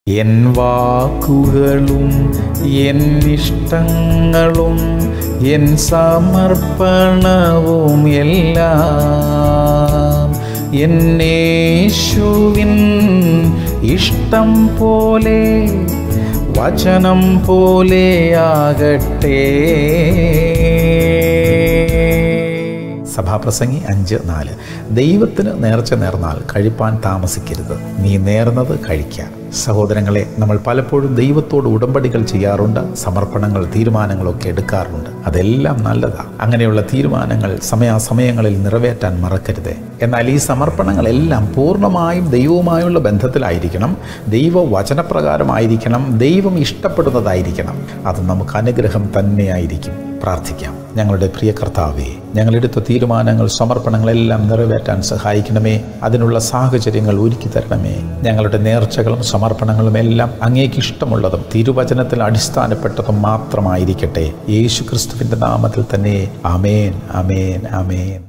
N വാക്കുകളും N ഇഷ്ടങ്ങളും N സമർപ്പണവും എല്ലാം എന്നേശുവിൻ ഇഷ്ടം പോലെ വചനം പോലെ ആകട്ടെ സഭാപ്രസംഗി അഞ്ച് നാല് ദൈവത്തിന് നേർച്ച നേർന്നാൽ കഴിപ്പാൻ താമസിക്കരുത് നീ നേർന്നത് കഴിക്കുക സഹോദരങ്ങളെ നമ്മൾ പലപ്പോഴും ദൈവത്തോട് ഉടമ്പടികൾ ചെയ്യാറുണ്ട് സമർപ്പണങ്ങൾ തീരുമാനങ്ങളൊക്കെ എടുക്കാറുണ്ട് അതെല്ലാം നല്ലതാണ് അങ്ങനെയുള്ള തീരുമാനങ്ങൾ സമയാസമയങ്ങളിൽ നിറവേറ്റാൻ മറക്കരുത് എന്നാൽ ഈ സമർപ്പണങ്ങളെല്ലാം പൂർണ്ണമായും ദൈവവുമായുള്ള ബന്ധത്തിലായിരിക്കണം ദൈവ വചനപ്രകാരമായിരിക്കണം ദൈവം ഇഷ്ടപ്പെടുന്നതായിരിക്കണം അത് നമുക്ക് അനുഗ്രഹം തന്നെയായിരിക്കും പ്രാർത്ഥിക്കാം ഞങ്ങളുടെ പ്രിയ കർത്താവേ ഞങ്ങളെടുത്ത തീരുമാനങ്ങൾ സമർപ്പണങ്ങളെല്ലാം നിറവേറ്റാൻ സഹായിക്കണമേ അതിനുള്ള സാഹചര്യങ്ങൾ ഒരുക്കി തരണമേ ഞങ്ങളുടെ നേർച്ചകളും സമർപ്പണങ്ങളും എല്ലാം അങ്ങേക്ക് ഇഷ്ടമുള്ളതും തിരുവചനത്തിൽ അടിസ്ഥാനപ്പെട്ടതും മാത്രമായിരിക്കട്ടെ യേശു ക്രിസ്തുവിൻ്റെ നാമത്തിൽ തന്നെ അമേൻ അമേൻ അമേൻ